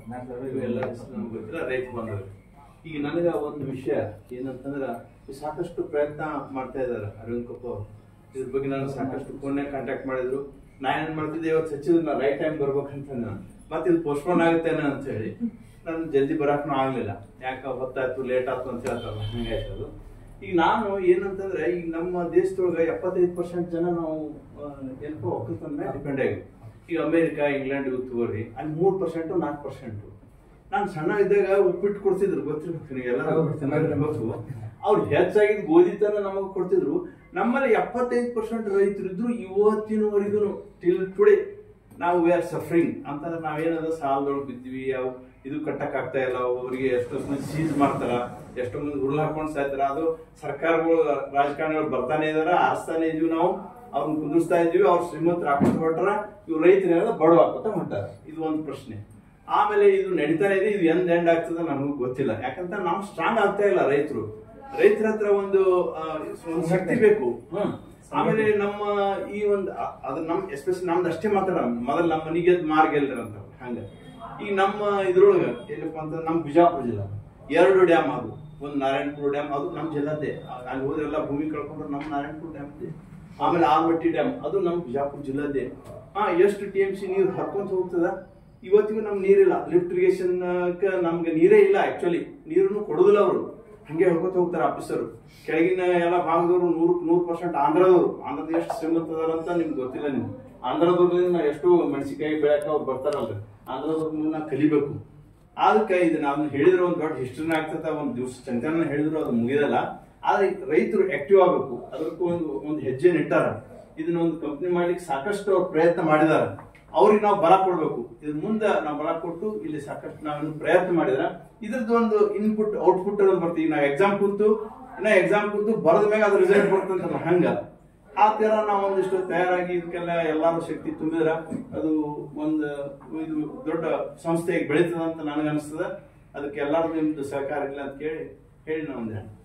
ಇವೆಲ್ಲ ನಮ್ಗೆ ಗೊತ್ತಿಲ್ಲ ರೈತ ಬಂದವರು ಈಗ ನನಗ ಒಂದು ವಿಷಯ ಏನಂತಂದ್ರ ಈ ಸಾಕಷ್ಟು ಪ್ರಯತ್ನ ಮಾಡ್ತಾ ಇದಾರೆ ಅರವಿಂದ್ ಕಪ್ಪ ಅವರು ಇದ್ರ ಬಗ್ಗೆ ನಾನು ಸಾಕಷ್ಟು ಫೋನ್ಯಾಗ ಕಾಂಟ್ಯಾಕ್ಟ್ ಮಾಡಿದ್ರು ನಾ ಏನ್ ಮಾಡ್ತಿದ್ದೆ ಇವತ್ತು ಸಚಿವ ನಾ ರೈಟ್ ಟೈಮ್ ಬರ್ಬೇಕಂತ ನಾನು ಮತ್ತೆ ಇದು ಪೋಸ್ಟ್ಪೋನ್ ಆಗುತ್ತೇನೋ ಅಂತ ಹೇಳಿ ನಾನು ಜಲ್ದಿ ಬರಾಕ್ನು ಆಗ್ಲಿಲ್ಲ ಯಾಕ ಹೊತ್ತಾಯ್ತು ಲೇಟ್ ಆಯ್ತು ಅಂತ ಹೇಳ್ತಾರಲ್ಲ ಹಂಗಾಯ್ತು ಅದು ಈಗ ನಾನು ಏನಂತಂದ್ರೆ ಈಗ ನಮ್ಮ ದೇಶದೊಳಗೆ ಎಪ್ಪತ್ತೈದು ಪರ್ಸೆಂಟ್ ಜನ ನಾವು ಆ, ಏನಪ್ಪ ಒಕ್ಕಲ್ತನ ಮೇಲೆ ಡಿಪೆಂಡ್ ಆಗಿ ಈಗ ಅಮೇರಿಕಾ ಇಂಗ್ಲೆಂಡ್ ಇವು ತಗೋರಿ ಅಲ್ಲಿ ಮೂರು ಪರ್ಸೆಂಟು ನಾಲ್ಕು ಪರ್ಸೆಂಟು ನಾನು ಸಣ್ಣ ಇದ್ದಾಗ ಉಪ್ಪಿಟ್ಟು ಕೊಡ್ತಿದ್ರು ಗೊತ್ತಿರ್ಬೇಕು ನೀವು ಎಲ್ಲ ಹೌದು, ಚೆನ್ನಾಗಿದೆ. ಗೊತ್ತು ಅವ್ರು ಹೆಚ್ಚಾಗಿದ್ದು ಗೋಧಿ ತರ ನಮಗೆ ಕೊಡ್ತಿದ್ರು ನಮ್ಮಲ್ಲಿ ಎಪ್ಪತ್ತೈದು ಪರ್ಸೆಂಟ್ ರೈತರಿದ್ರು ಇವತ್ತಿನವರೆಗೂ ಟಿಲ್ ಟುಡೇ ನಾವು ವಿ ಆರ್ ಸಫರಿಂಗ್ ಅಂತಂದ್ರೆ ನಾವೇನದ ಸಾಲದೊಳಗೆ ಬಿದ್ವಿ ಅವು ಇದು ಕಟ್ಟಕ್ ಆಗ್ತಾ ಇಲ್ಲ ಅವರಿಗೆ ಎಷ್ಟೋ ಮಂದಿ ಸೀಸ್ ಮಾಡ್ತಾರ ಎಷ್ಟೋ ಮಂದಿ ಉರುಳು ಹಾಕೊಂಡು ಸಾಯ್ತಾರ ಅದು ಸರ್ಕಾರಗಳು ರಾಜಕಾರಣಿಗಳು ಬರ್ತಾನೆ ಇದಾರ ಆರಿಸ್ತಾನೆ ಇದೀವಿ ನಾವು ಅವ್ರನ್ನ ಕುಂದಿಸ್ತಾ ಇದೀವಿ ಅವ್ರು ಶ್ರೀಮಂತರು ಹಾಕೊಂಡು ಹೊರಟ್ರ ಇವ್ರು ರೈತರು ಏನಾದ್ರು ಬಡವ ಹಾಕೋತ ಹೊಂಟಾರ ಇದು ಒಂದು ಪ್ರಶ್ನೆ ಆಮೇಲೆ ಇದು ನಡೀತಾನೆ ಇದೆ ಇದು ಎಂದ್ ಎಂಡ್ ಆಗ್ತದೆ ನಮಗೂ ಗೊತ್ತಿಲ್ಲ ಯಾಕಂತ ನಾವು ಸ್ಟ್ರಾಂಗ್ ಆಗ್ತಾ ಇಲ್ಲ ರೈತರು ರೈತರ ಹತ್ರ ಒಂದು ಆ, ಒಂದು ಶಕ್ತಿ ಬೇಕು ಹ್ಮ್. ಆಮೇಲೆ ನಮ್ಮ ಈ ಒಂದು ಅ- ಅದು ನಮ್ ಎಸ್ಪೆಷಲಿ ನಮ್ದು ಅಷ್ಟೇ ಮಾತಾಡ ಮೊದಲು ನಮ್ಮ ಮನಿಗೆ ಮಾರ್ ಗೆಲ್ತಾರ ಅಂತ ಹಂಗ ಈಗ ನಮ್ಮ ಇದ್ರೊಳಗ ಏನಪ್ಪಾ ಅಂತ ನಮ್ಮ ಬಿಜಾಪುರ ಜಿಲ್ಲಾ ಎರಡು ಡ್ಯಾಮ್ ಅದು ಒಂದು ನಾರಾಯಣಪುರ ಡ್ಯಾಮ್ ಅದು ನಮ್ಮ ಜಿಲ್ಲಾದೇ ಆ- ಅಲ್ಲಿ ಹೋದ್ರೆಲ್ಲ ಭೂಮಿ ಕಳ್ಕೊಂಡ್ರೆ ನಮ್ಮ ನಾರಾಯಣಪುರ ಡ್ಯಾಮ್ ಇದೆ ಆಮೇಲೆ ಆಲ್ಮಟ್ಟಿ ಡ್ಯಾಮ್ ಅದು ನಮ್ಮ ಬಿಜಾಪುರ ಜಿಲ್ಲಾದೇ ಹಾ ಎಷ್ಟು ಟಿ ಎಂ ಸಿ ನೀರು ಹರ್ಕೊಂತ ಹೋಗ್ತದ ಇವತ್ತಿಗೂ ನಮ್ಗೆ ನೀರಿಲ್ಲ ಲಿಫ್ಟ್ ಇರಿಗೇಷನ್ ನಮ್ಗೆ ನೀರೇ ಇಲ್ಲ ಆಕ್ಚುಲಿ ನೀರನ್ನು ಕೊಡುದಿಲ್ಲ ಅವರು ಹಂಗೆ ಹೇಳ್ಕೊತ ಹೋಗ್ತಾರೆ ಆಫೀಸರು ಕೆಳಗಿನ ಎಲ್ಲ ಭಾಗದವರು ನೂರು ನೂರು ಪರ್ಸೆಂಟ್ ಆಂಧ್ರದವರು ಆಂಧ್ರದ ಎಷ್ಟು ಶ್ರೀಮಂತ ಅದಾರ ಅಂತ ನಿಮ್ಗೆ ಗೊತ್ತಿಲ್ಲ ನಿಮ್ಗೆ ಆಂಧ್ರದವ್ರಿಂದ ಎಷ್ಟು ಮೆಣಸಿನಕಾಯಿ ಬೆಳಕ ಅವ್ರು ಬರ್ತಾರಲ್ರಿ ಆಂಧ್ರದವ್ರನ್ನ ನಾವು ಕಲಿಬೇಕು ಅದಕ್ಕೆ ಇದು ನಾವು ಹೇಳಿದ್ರೆ ಒಂದು ದೊಡ್ಡ ಹಿಸ್ಟ್ರಿನ ಆಗ್ತದ ಒಂದು ದಿವಸ ಚಂತನ ಹೇಳಿದ್ರು ಅದು ಮುಗಿದಲ್ಲ ಆದ್ರೆ ರೈತರು ಆಕ್ಟಿವ್ ಆಗಬೇಕು ಅದಕ್ಕೂ ಒಂದು ಒಂದು ಹೆಜ್ಜೆ ನಿಟ್ಟಾರ ಇದನ್ನ ಒಂದು ಕಂಪ್ನಿ ಮಾಡ್ಲಿಕ್ಕೆ ಸಾಕಷ್ಟು ಅವ್ರು ಪ್ರಯತ್ನ ಮಾಡಿದಾರ ಅವ್ರಿಗೆ ನಾವು ಬಲ ಕೊಡ್ಬೇಕು ಇದ್ರ ಮುಂದೆ ನಾವು ಬಲ ಕೊಟ್ಟು ಇಲ್ಲಿ ಸಾಕಷ್ಟು ನಾವು ಪ್ರಯತ್ನ ಮಾಡಿದ್ರ ಇದ್ರದ್ದು ಒಂದು ಇನ್ಪುಟ್ ಔಟ್ಪುಟ್ ಅನ್ನೋದು ಬರ್ತೀವಿ ನಾವು ಎಕ್ಸಾಮ್ ಕುಂತು ಇನ್ನ ಎಕ್ಸಾಮ್ ಕುಂತು ಬರದ ಮ್ಯಾಗ ಅದ್ರ ರಿಸಲ್ಟ್ ಬರ್ತಂತಲ್ಲ ಹಂಗ ಆ ತರ ನಾವು ಒಂದಿಷ್ಟು ತಯಾರಾಗಿ ಇದಕ್ಕೆಲ್ಲ ಎಲ್ಲಾರು ಶಕ್ತಿ ತುಂಬಿದ್ರ ಅದು ಒಂದು ಇದು ದೊಡ್ಡ ಸಂಸ್ಥೆಗೆ ಬೆಳೀತದ ಅಂತ ನನಗನ್ಸ್ತದ ಅದಕ್ಕೆ ಎಲ್ಲಾರು ನಿಮ್ದು ಸಹಕಾರ ಇಲ್ಲ ಅಂತ ಕೇಳಿ ಹೇಳಿ ನಾವು ಒಂದೇ